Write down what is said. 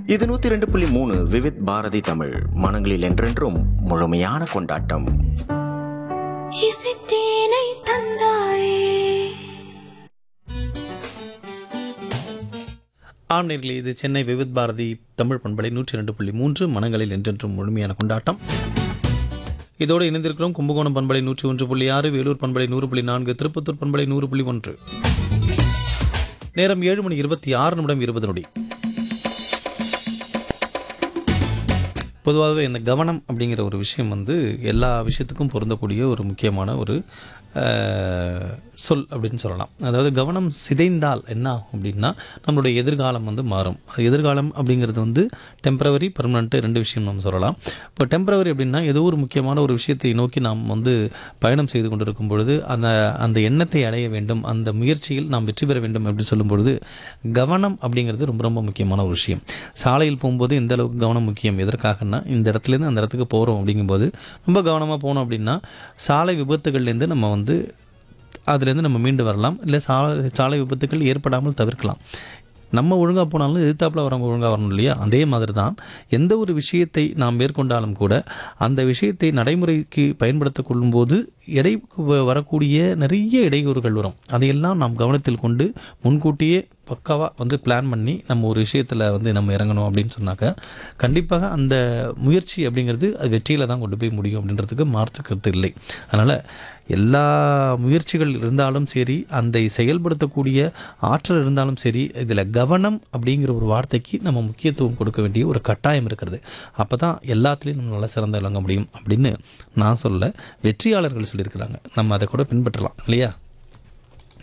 இது நூத்தி ரெண்டு புள்ளி மூணு விவித் பாரதி தமிழ் மனங்களில் என்றென்றும் முழுமையான கொண்டாட்டம் இசைத்தேனை தந்தாயே ஆம் நேர்களே இது சென்னை விவித் பாரதி தமிழ் பண்பலை நூற்றி ரெண்டு புள்ளி மூன்று மனங்களில் என்றென்றும் முழுமையான கொண்டாட்டம் இதோடு இணைந்திருக்கிறோம் கும்பகோணம் பண்பலை நூற்றி ஒன்று புள்ளி ஆறு வேலூர் பண்பலை நூறு புள்ளி நான்கு திருப்பத்தூர் பண்பலை நூறு புள்ளி ஒன்று நேரம் ஏழு மணி இருபத்தி ஆறு நிமிடம் இருபது நொடி பொதுவாகவே இந்த கவனம் அப்படிங்கிற ஒரு விஷயம் வந்து எல்லா விஷயத்துக்கும் பொருந்தக்கூடிய ஒரு முக்கியமான ஒரு அஹ், சொல் அப்படின்னு சொல்லலாம் அதாவது கவனம் சிதைந்தால் என்ன ஆகும் அப்படின்னா நம்மளுடைய எதிர்காலம் வந்து மாறும் அது எதிர்காலம் அப்படிங்கிறது வந்து டெம்பரவரி பர்மனெண்ட்டு ரெண்டு விஷயம் நம்ம சொல்லலாம் இப்போ டெம்பரவரி அப்படின்னா ஏதோ ஒரு முக்கியமான ஒரு விஷயத்தை நோக்கி நாம் வந்து பயணம் செய்து கொண்டிருக்கும் பொழுது அந்த அந்த எண்ணத்தை அடைய வேண்டும் அந்த முயற்சியில் நாம் வெற்றி பெற வேண்டும் அப்படின்னு சொல்லும் பொழுது கவனம் அப்படிங்கிறது ரொம்ப ரொம்ப முக்கியமான ஒரு விஷயம் சாலையில் போகும்போது எந்த அளவுக்கு கவனம் முக்கியம் எதற்காகன்னா இந்த இடத்துலேருந்து அந்த இடத்துக்கு போகிறோம் அப்படிங்கும்போது ரொம்ப கவனமாக போனோம் அப்படின்னா சாலை விபத்துகள்லேருந்து நம்ம வந்து அதுலேருந்து நம்ம மீண்டு வரலாம் இல்லை சாலை சாலை விபத்துக்கள் ஏற்படாமல் தவிர்க்கலாம் நம்ம ஒழுங்காக போனாலும் எதிர்த்தாப்புல வரவங்க ஒழுங்காக வரணும் இல்லையா அதே மாதிரி தான் எந்த ஒரு விஷயத்தை நாம் மேற்கொண்டாலும் கூட அந்த விஷயத்தை நடைமுறைக்கு பயன்படுத்திக் கொள்ளும்போது இடை வரக்கூடிய நிறைய இடையூறுகள் வரும் அதையெல்லாம் நாம் கவனத்தில் கொண்டு முன்கூட்டியே பக்காவாக வந்து பிளான் பண்ணி நம்ம ஒரு விஷயத்தில் வந்து நம்ம இறங்கணும் அப்படின்னு சொன்னாக்க கண்டிப்பாக அந்த முயற்சி அப்படிங்கிறது அது வெற்றியில் தான் கொண்டு போய் முடியும் அப்படின்றதுக்கு மாற்று கருத்து இல்லை அதனால் எல்லா முயற்சிகள் இருந்தாலும் சரி அந்த செயல்படுத்தக்கூடிய ஆற்றல் இருந்தாலும் சரி இதில் கவனம் அப்படிங்கிற ஒரு வார்த்தைக்கு நம்ம முக்கியத்துவம் கொடுக்க வேண்டிய ஒரு கட்டாயம் இருக்கிறது அப்போ தான் எல்லாத்துலேயும் நம்ம நல்லா சிறந்து விளங்க முடியும் அப்படின்னு நான் சொல்ல வெற்றியாளர்கள் சொல்லியிருக்கிறாங்க நம்ம அதை கூட பின்பற்றலாம் இல்லையா